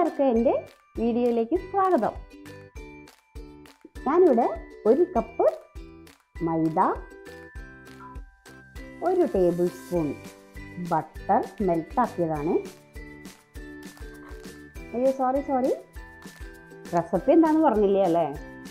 എല്ലാവർക്കും എൻ്റെ വീഡിയോയിലേക്ക് സ്വാഗതം ഞാനിവിടെ ഒരു കപ്പ് മൈദ ഒരു ടേബിൾ സ്പൂൺ ബട്ടർ മെൽട്ടാക്കിയതാണ് അയ്യോ സോറി സോറി റെസിപ്പി എന്താണെന്ന് പറഞ്ഞില്ലേ അല്ലേ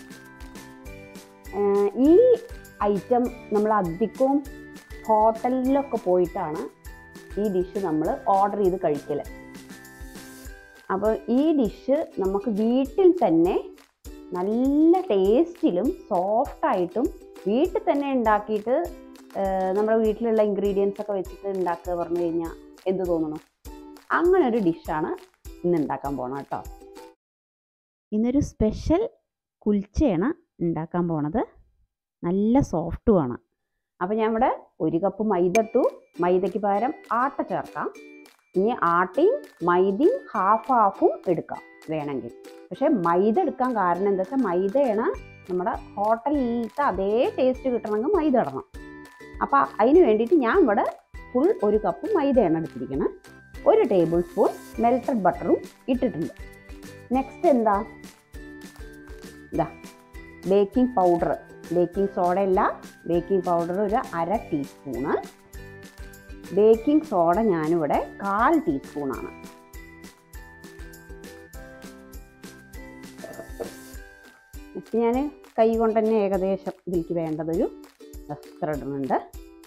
ഏർ ഈ ഐറ്റം നമ്മൾ അധികവും ഹോട്ടലിലൊക്കെ പോയിട്ടാണ് ഈ ഡിഷ് നമ്മൾ ഓർഡർ ചെയ്ത് കഴിക്കൽ അപ്പോൾ ഈ ഡിഷ് നമുക്ക് വീട്ടിൽ തന്നെ നല്ല ടേസ്റ്റിലും സോഫ്റ്റായിട്ടും വീട്ടിൽ തന്നെ ഉണ്ടാക്കിയിട്ട് ഏർ നമ്മുടെ വീട്ടിലുള്ള ഇൻഗ്രീഡിയൻസ് ഒക്കെ വെച്ചിട്ട് ഉണ്ടാക്കുക പറഞ്ഞു കഴിഞ്ഞാൽ എന്ത് തോന്നുന്നു അങ്ങനെ ഒരു ഡിഷാണ് ഇന്ന് ഉണ്ടാക്കാൻ പോണത് കേട്ടോ ഇന്നൊരു സ്പെഷ്യൽ കുൽച്ചയാണ് ഉണ്ടാക്കാൻ പോണത് നല്ല സോഫ്റ്റുമാണ് അപ്പോൾ ഞാൻ ഇവിടെ ഒരു കപ്പ് മൈദ ഇട്ടു മൈദയ്ക്ക് പകരം ആട്ട ചേർക്കാം ഇനി ആട്ടയും മൈദയും ഹാഫ് ഹാഫും എടുക്കാം വേണമെങ്കിൽ പക്ഷേ മൈദ എടുക്കാൻ കാരണം എന്താ വെച്ചാൽ മൈദയാണ് നമ്മുടെ ഹോട്ടലിലത്തെ അതേ ടേസ്റ്റ് കിട്ടണമെങ്കിൽ മൈദ ഇടണം അപ്പോൾ അതിന് വേണ്ടിയിട്ട് ഞാൻ ഇവിടെ ഫുൾ ഒരു കപ്പ് മൈദയാണ് എടുത്തിരിക്കുന്നത് ഒരു ടേബിൾ സ്പൂൺ മെൽറ്റഡ് ബട്ടറും ഇട്ടിട്ടുണ്ട് നെക്സ്റ്റ് എന്താ ഇതാ ബേക്കിംഗ് പൗഡർ ബേക്കിംഗ് സോഡ അല്ല ബേക്കിംഗ് പൗഡർ ഒരു അര ടീസ്പൂണ് ബേക്കിംഗ് സോഡ ഞാനിവിടെ കാൽ ടീസ്പൂണാണ് ഉപ്പ് ഞാൻ കൈ കൊണ്ട് തന്നെ ഏകദേശം ഇതിലേക്ക് വേണ്ടതൊരു എത്ര ഇടുന്നുണ്ട്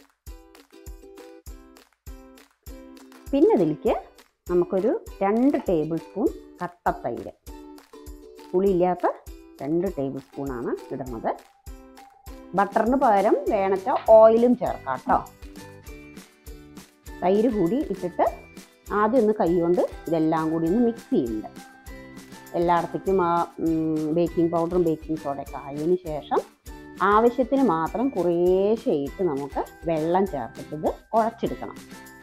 പിന്നെ ഇതിലേക്ക് നമുക്കൊരു രണ്ട് ടേബിൾ സ്പൂൺ കട്ടത്തൈര് പുളിയില്ലാത്ത രണ്ട് ടേബിൾ സ്പൂണാണ് ഇടുന്നത് ബട്ടറിന് പകരം വേണച്ച ഓയിലും ചേർക്കാം കേട്ടോ തൈര് കൂടി ഇട്ടിട്ട് ആദ്യം ഒന്ന് കൈ കൊണ്ട് ഇതെല്ലാം കൂടി ഒന്ന് മിക്സ് ചെയ്യുന്നുണ്ട് എല്ലായിടത്തേക്കും ആ ബേക്കിംഗ് പൗഡറും ബേക്കിംഗ് സോഡയൊക്കെ ആയതിനു ശേഷം ആവശ്യത്തിന് മാത്രം കുറേശ്ശെ ഇട്ട് നമുക്ക് വെള്ളം ചേർത്തിട്ട് ഇത് കുഴച്ചെടുക്കണം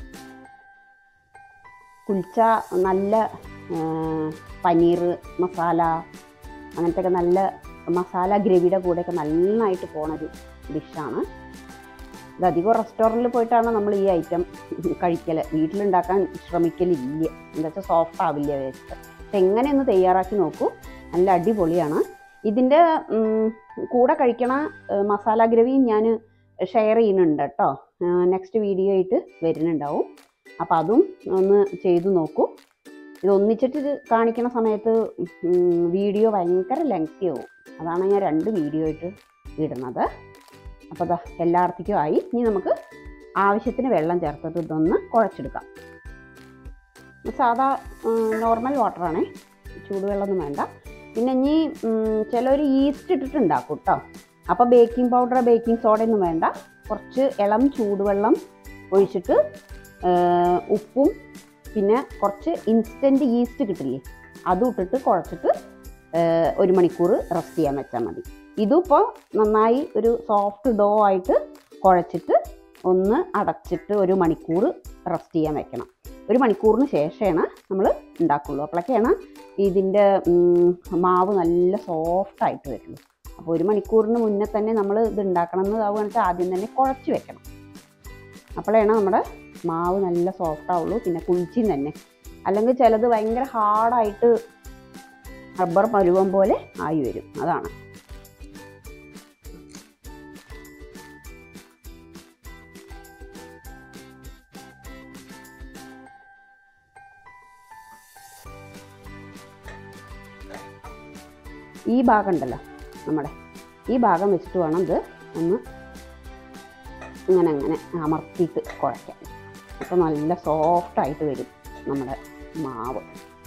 കുൽച്ച നല്ല പനീർ മസാല അങ്ങനത്തെ ഒക്കെ നല്ല മസാല ഗ്രവിയുടെ കൂടെയൊക്കെ നന്നായിട്ട് പോണൊരു ഡിഷാണ് ഇത് അധികം റെസ്റ്റോറൻറ്റിൽ പോയിട്ടാണ് നമ്മൾ ഈ ഐറ്റം കഴിക്കൽ വീട്ടിലുണ്ടാക്കാൻ ശ്രമിക്കലില്ല എന്താ വെച്ചാൽ സോഫ്റ്റ് ആവില്ല വേസ്റ്റ് പക്ഷെ എങ്ങനെ ഒന്ന് തയ്യാറാക്കി നോക്കൂ നല്ല അടിപൊളിയാണ് ഇതിൻ്റെ കൂടെ കഴിക്കണ മസാല ഗ്രവിയും ഞാൻ ഷെയർ ചെയ്യുന്നുണ്ട് കേട്ടോ നെക്സ്റ്റ് വീഡിയോ ആയിട്ട് വരുന്നുണ്ടാവും അപ്പോൾ അതും ഒന്ന് ചെയ്തു നോക്കൂ ഇത് ഒന്നിച്ചിട്ട് ഇത് കാണിക്കുന്ന സമയത്ത് വീഡിയോ ഭയങ്കര ലെങ്തി ആവും അതാണ് ഞാൻ രണ്ട് വീഡിയോ ആയിട്ട് ഇടുന്നത് അപ്പോൾ അതാ എല്ലായിടത്തേക്കും ആയി ഇനി നമുക്ക് ആവശ്യത്തിന് വെള്ളം ചേർത്തിട്ട് ഇതൊന്ന് കുഴച്ചെടുക്കാം സാധാ നോർമൽ വാട്ടറാണേ ചൂടുവെള്ളമൊന്നും വേണ്ട പിന്നെ ഇനി ചിലർ ഈസ്റ്റ് ഇട്ടിട്ട് ഉണ്ടാക്കും കേട്ടോ അപ്പോൾ ബേക്കിംഗ് പൗഡർ ബേക്കിംഗ് സോഡയൊന്നും വേണ്ട കുറച്ച് ഇളം ചൂടുവെള്ളം ഒഴിച്ചിട്ട് ഉപ്പും പിന്നെ കുറച്ച് ഇൻസ്റ്റൻറ്റ് ഈസ്റ്റ് കിട്ടില്ലേ അതും ഇട്ടിട്ട് കുഴച്ചിട്ട് ഒരു മണിക്കൂർ റെസ്റ്റ് ചെയ്യാൻ വെച്ചാൽ മതി ഇതിപ്പോൾ നന്നായി ഒരു സോഫ്റ്റ് ഡോ ആയിട്ട് കുഴച്ചിട്ട് ഒന്ന് അടച്ചിട്ട് ഒരു മണിക്കൂർ റെസ്റ്റ് ചെയ്യാൻ വെക്കണം ഒരു മണിക്കൂറിന് ശേഷമാണ് നമ്മൾ ഉണ്ടാക്കുള്ളൂ അപ്പോഴൊക്കെയാണ് ഇതിൻ്റെ മാവ് നല്ല സോഫ്റ്റ് ആയിട്ട് വരുള്ളൂ അപ്പോൾ ഒരു മണിക്കൂറിന് മുന്നേ തന്നെ നമ്മൾ ഇത് ഉണ്ടാക്കണം എന്ന് ആവുകയാണെന്ന് വെച്ചാൽ ആദ്യം തന്നെ കുഴച്ച് വെക്കണം അപ്പോഴാണ് നമ്മുടെ മാവ് നല്ല സോഫ്റ്റ് ആവുള്ളൂ പിന്നെ കുഴിച്ചും തന്നെ അല്ലെങ്കിൽ ചിലത് ഭയങ്കര ഹാർഡായിട്ട് റബ്ബർ പരുവം പോലെ ആയി വരും അതാണ് ഈ ഭാഗം ഉണ്ടല്ലോ നമ്മുടെ ഈ ഭാഗം വെച്ചിട്ട് വേണം ഇത് ഒന്ന് ഇങ്ങനെ അങ്ങനെ അമർത്തിയിട്ട് കുഴയ്ക്കാൻ അപ്പോൾ നല്ല സോഫ്റ്റായിട്ട് വരും നമ്മുടെ മാവ്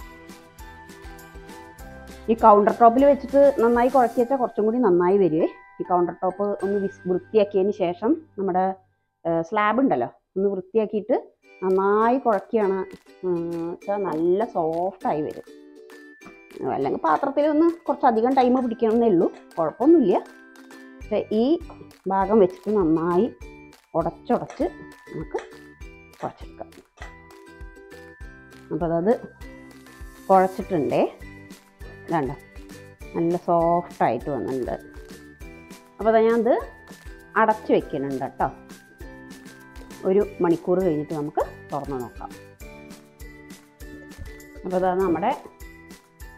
ഈ കൗണ്ടർ ടോപ്പിൽ വെച്ചിട്ട് നന്നായി കുഴക്കി വെച്ചാൽ കുറച്ചും കൂടി നന്നായി വരുവേ ഈ കൗണ്ടർ ടോപ്പ് ഒന്ന് വിസ് വൃത്തിയാക്കിയതിന് ശേഷം നമ്മുടെ സ്ലാബ് ഉണ്ടല്ലോ ഒന്ന് വൃത്തിയാക്കിയിട്ട് നന്നായി കുഴക്കുകയാണ് വെച്ചാൽ നല്ല സോഫ്റ്റായി വരും അല്ലെങ്കിൽ പാത്രത്തിൽ ഒന്ന് കുറച്ചധികം ടൈം പിടിക്കണമെന്നേ ഉള്ളൂ കുഴപ്പമൊന്നുമില്ല പക്ഷേ ഈ ഭാഗം വെച്ചിട്ട് നന്നായി ഉടച്ചുടച്ച് നമുക്ക് കുഴച്ചെടുക്കാം അപ്പോൾ അതത് കുഴച്ചിട്ടുണ്ടേ ഇതാണ്ട നല്ല സോഫ്റ്റായിട്ട് വന്നിട്ടുണ്ട് അപ്പോൾ അതാ ഞാനത് അടച്ച് വെക്കുന്നുണ്ട് കേട്ടോ ഒരു മണിക്കൂർ കഴിഞ്ഞിട്ട് നമുക്ക് തുറന്ന് നോക്കാം അപ്പോൾ അതാ നമ്മുടെ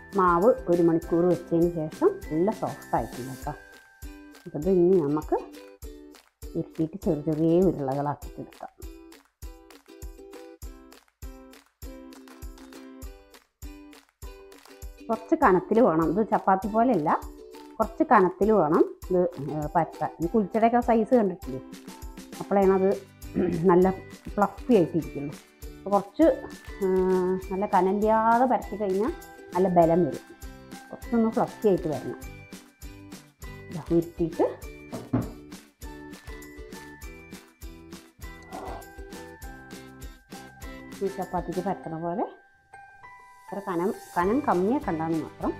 മാവ് ഒരു മണിക്കൂർ വെച്ചതിന് ശേഷം നല്ല സോഫ്റ്റ് ആയിട്ടുണ്ട് കേട്ടോ അപ്പോൾ ഇത് ഇനി നമുക്ക് ഉരുട്ടിയിട്ട് ചെറിയ ചെറിയ ഉരുളകളാക്കിയിട്ട് എടുക്കാം കുറച്ച് കനത്തിൽ വേണം ഇത് ചപ്പാത്തി പോലെയല്ല കുറച്ച് കനത്തിൽ വേണം ഇത് പരത്താൻ ഈ കുളിച്ചടയൊക്കെ സൈസ് കണ്ടിട്ടില്ലേ അപ്പോഴാണ് അത് നല്ല ഫ്ലഫി ആയിട്ടിരിക്കുള്ളൂ അപ്പോൾ കുറച്ച് ആ, നല്ല കനലിയാതെ പരത്തി കഴിഞ്ഞാൽ നല്ല ബലം വരും കുറച്ചൊന്ന് ഫ്ലഫി ആയിട്ട് വരണം ഇതാ ഉരുട്ടിയിട്ട് ഈ ചപ്പാത്തിക്ക് പരത്തണ പോലെ അത്ര കനം കനം കമ്മിയൊക്കെ ഉണ്ടാകുന്ന മാത്രം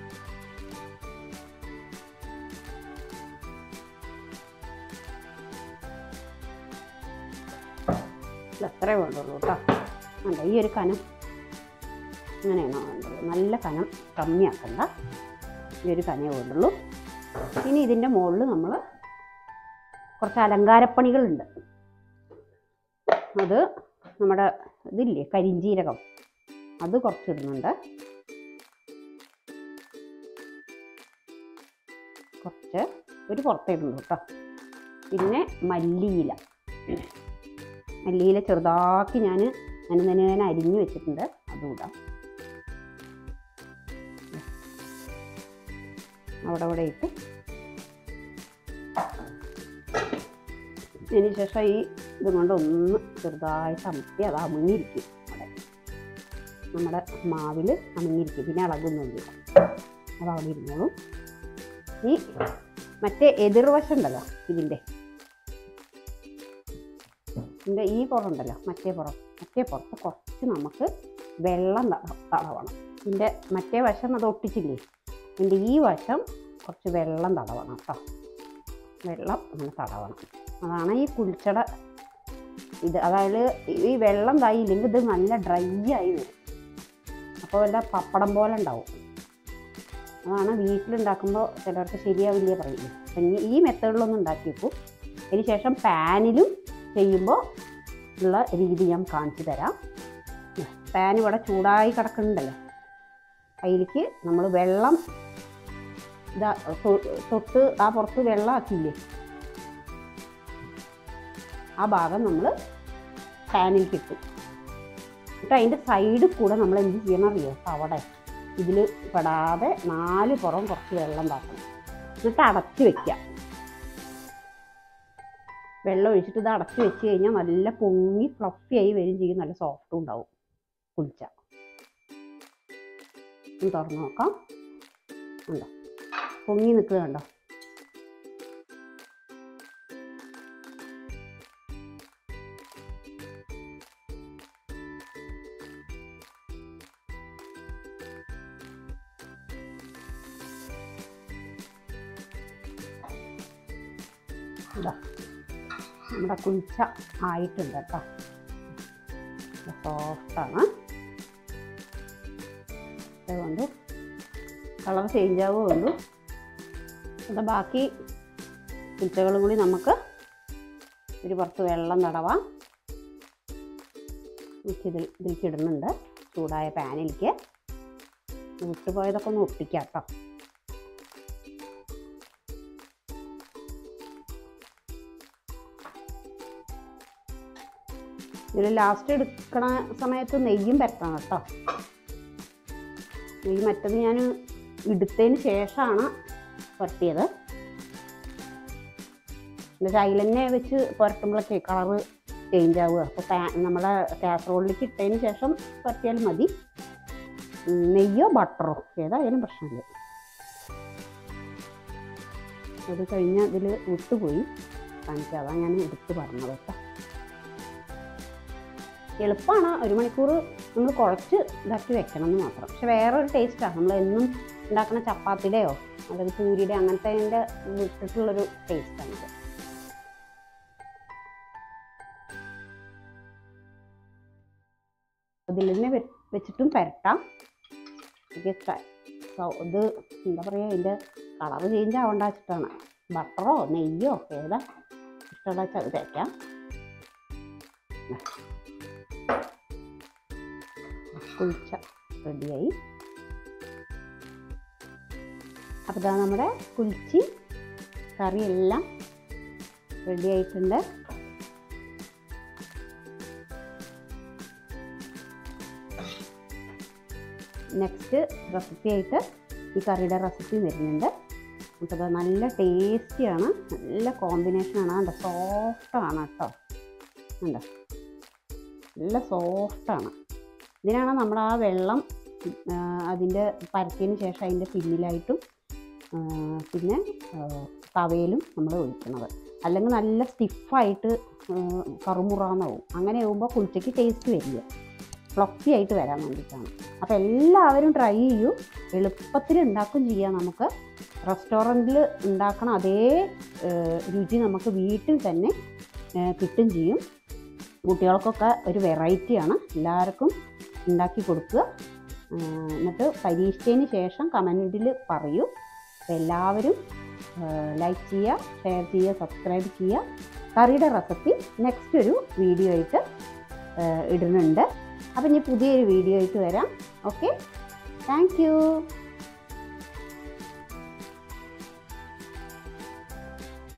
ഇത് അത്രേ വേണ്ടുള്ളൂ കേട്ടോ അല്ല ഈ ഒരു കനം ഇങ്ങനെയാണോ വേണ്ടുള്ളൂ നല്ല കനം കമ്മിയാക്കണ്ട ഈ ഒരു കനേ വേണ്ടുള്ളൂ ഇനി ഇതിൻ്റെ മുകളിൽ നമ്മൾ കുറച്ച് അലങ്കാരപ്പണികളുണ്ട് അത് നമ്മുടെ ഇതില്ലേ കരിഞ്ചീരകം അത് കുറച്ചിടുന്നുണ്ട് കുറച്ച് ഒരു പുറത്തേ ഇടുള്ളൂ കേട്ടോ പിന്നെ മല്ലിയില മല്ലിയില ചെറുതാക്കി ഞാൻ നനനനേന അരിഞ്ഞു വെച്ചിട്ടുണ്ട് അതും ഇടാം അവിടെ അവിടെ ഇട്ട് അതിന് ശേഷം ഈ ഇത് കൊണ്ട് ഒന്ന് ചെറുതായിട്ട് അമർത്തി അത് അമുങ്ങിയിരിക്കും അവിടെ നമ്മുടെ മാവിൽ അമുങ്ങിയിരിക്കും പിന്നെ ഇളകുന്നുണ്ട് അത് അവിടെ ഇരുന്നോളും ഈ മറ്റേ എതിർവശം ഉണ്ടല്ലോ ഇതിൻ്റെ ഇതിൻ്റെ ഈ പുറമുണ്ടല്ലോ മറ്റേ പുറം മറ്റേ പുറത്ത് കുറച്ച് നമുക്ക് വെള്ളം തട തടവണം ഇതിൻ്റെ മറ്റേ വശം അത് ഒട്ടിച്ചില്ലേ ഇതിൻ്റെ ഈ വശം കുറച്ച് വെള്ളം തടവണം കേട്ടോ വെള്ളം അങ്ങനെ തടവണം അതാണ് ഈ കുളിച്ചട ഇത് അതായത് ഈ വെള്ളം തായില്ലെങ്കിൽ ഇത് നല്ല ഡ്രൈ ആയി വരും അപ്പോൾ വല്ല പപ്പടം പോലെ ഉണ്ടാവും അതാണ് വീട്ടിലുണ്ടാക്കുമ്പോൾ ചിലർക്ക് ശരിയാവില്ല പറയില്ലേ അപ്പം ഇനി ഈ മെത്തേഡിലൊന്നും ഉണ്ടാക്കി വെക്കും അതിന് ശേഷം പാനിലും ചെയ്യുമ്പോൾ ഉള്ള രീതി ഞാൻ കാണിച്ചു തരാം പാൻ ഇവിടെ ചൂടായി കിടക്കുന്നുണ്ടല്ലോ അതിലേക്ക് നമ്മൾ വെള്ളം ഇതാ തൊ- തൊട്ട് ആ പുറത്ത് വെള്ളം ആക്കിയില്ലേ ആ ഭാഗം നമ്മൾ പാനിലേക്ക് ഇട്ടു എന്നിട്ട് അതിൻ്റെ സൈഡിൽ കൂടെ നമ്മൾ എന്ത് ചെയ്യണം അറിയോ അവിടെ ഇതിൽ പെടാതെ നാല് പുറം കുറച്ച് വെള്ളം താക്കണം എന്നിട്ട് അടച്ച് വെക്കുക വെള്ളം ഒഴിച്ചിട്ട് ഇത് അടച്ച് വെച്ച് കഴിഞ്ഞാൽ നല്ല പൊങ്ങി ഫ്ലഫി ആയി വരും ചെയ്യും നല്ല സോഫ്റ്റും ഉണ്ടാവും കുളിച്ച ഒന്ന് തുറന്ന് നോക്കാം ഉണ്ടോ പൊങ്ങി നിൽക്കുക കണ്ടോ ഇതാ നമ്മുടെ കുളിച്ച ആയിട്ടുണ്ട് കേട്ടോ സോഫ്റ്റാണ് അതുകൊണ്ട് കളർ ചേഞ്ച് ആവുകയുള്ളൂ അത് ബാക്കി കുളിച്ചകളും കൂടി നമുക്ക് ഒരു പുറത്ത് വെള്ളം തടവാം ഇതിൽ ഇതിലേക്ക് ഇടുന്നുണ്ട് ചൂടായ പാനിലേക്ക് വിട്ടുപോയതൊക്കെ ഒന്ന് ഒട്ടിക്കാം കേട്ടോ ഇതിൽ ലാസ്റ്റ് എടുക്കണ സമയത്ത് നെയ്യും പരത്തണം കേട്ടോ നെയ്യ് മറ്റത് ഞാൻ എടുത്തതിന് ശേഷമാണ് പുരട്ടിയത് എന്നിട്ട് അതിൽ തന്നെ വെച്ച് പുരട്ടുമ്പോഴൊക്കെ കളറ് ചേഞ്ച് ആവുക അപ്പോൾ പാ നമ്മുടെ കാസറോളിലേക്ക് ഇട്ടതിന് ശേഷം പുരട്ടിയാലും മതി ഉം, നെയ്യോ ബട്ടറോ ഏതായാലും പ്രശ്നമില്ല അത് കഴിഞ്ഞ് ഇതിൽ വിട്ടുപോയി കാണിക്കുക അതാണ് ഞാൻ എടുത്ത് പറഞ്ഞത് കേട്ടോ എളുപ്പമാണ് ഒരു മണിക്കൂർ നമ്മൾ കുഴച്ച് ഇതാക്കി വെക്കണം എന്ന് മാത്രം പക്ഷെ വേറൊരു ടേസ്റ്റാണ് നമ്മൾ എന്നും ഉണ്ടാക്കുന്ന ചപ്പാത്തിയുടെയോ അല്ലെങ്കിൽ പൂരിയുടെ അങ്ങനത്തെ അതിൻ്റെ വിട്ടിട്ടുള്ളൊരു ടേസ്റ്റാണിത് അതിൽ തന്നെ വെ- വെച്ചിട്ടും പരട്ടാം ഇത് ക- സൗ- ഇത് എന്താ പറയുക അതിൻ്റെ കളറ് ചേഞ്ച് ആവണ്ട വെച്ചിട്ടാണ് ബട്ടറോ നെയ്യോ ഏതാ ഇഷ്ടമുള്ള വെച്ചാൽ അത് തേക്കാം കുളിച്ച റെഡിയായി അപ്പോൾ ഇതാ നമ്മുടെ കുൽച്ചി കറിയെല്ലാം റെഡി ആയിട്ടുണ്ട് നെക്സ്റ്റ് റെസിപ്പി ആയിട്ട് ഈ കറിയുടെ റെസിപ്പി വരുന്നുണ്ട് അപ്പോൾ അത് നല്ല ടേസ്റ്റിയാണ് നല്ല കോമ്പിനേഷനാണ് കണ്ടോ സോഫ്റ്റാണ് കേട്ടോ കണ്ടോ നല്ല സോഫ്റ്റാണ് ഇതിനാണ് നമ്മൾ ആ വെള്ളം ആ, അതിൻ്റെ പരത്തിയതിന് ശേഷം അതിൻ്റെ പിന്നിലായിട്ടും ആ, പിന്നെ ആ, തവയിലും നമ്മൾ ഒഴിക്കണത് അല്ലെങ്കിൽ നല്ല സ്റ്റിഫായിട്ട് കറുമുറാന്നാവും അങ്ങനെ ആകുമ്പോൾ കുളിച്ചയ്ക്ക് ടേസ്റ്റ് വരില്ല ഫ്ലഫി ആയിട്ട് വരാൻ വേണ്ടിയിട്ടാണ് അപ്പോൾ എല്ലാവരും ട്രൈ ചെയ്യൂ എളുപ്പത്തിൽ ഉണ്ടാക്കും ചെയ്യാം നമുക്ക് റെസ്റ്റോറൻറ്റിൽ ഉണ്ടാക്കണ അതേ ഏഹ്, രുചി നമുക്ക് വീട്ടിൽ തന്നെ ഏഹ്, കിട്ടും ചെയ്യും കുട്ടികൾക്കൊക്കെ ഒരു വെറൈറ്റിയാണ് എല്ലാവർക്കും ഉണ്ടാക്കി കൊടുക്കുക ഏഹ്, എന്നിട്ട് പരീക്ഷിച്ചതിന് ശേഷം കമൻറ്റിൽ പറയൂ അപ്പോൾ എല്ലാവരും ലൈക്ക് ചെയ്യുക ഷെയർ ചെയ്യുക സബ്സ്ക്രൈബ് ചെയ്യുക കറിയുടെ റെസിപ്പി നെക്സ്റ്റ് ഒരു വീഡിയോ ആയിട്ട് ഏഹ്, ഇടുന്നുണ്ട് അപ്പം ഇനി പുതിയൊരു വീഡിയോ ആയിട്ട് വരാം ഓക്കെ താങ്ക് യു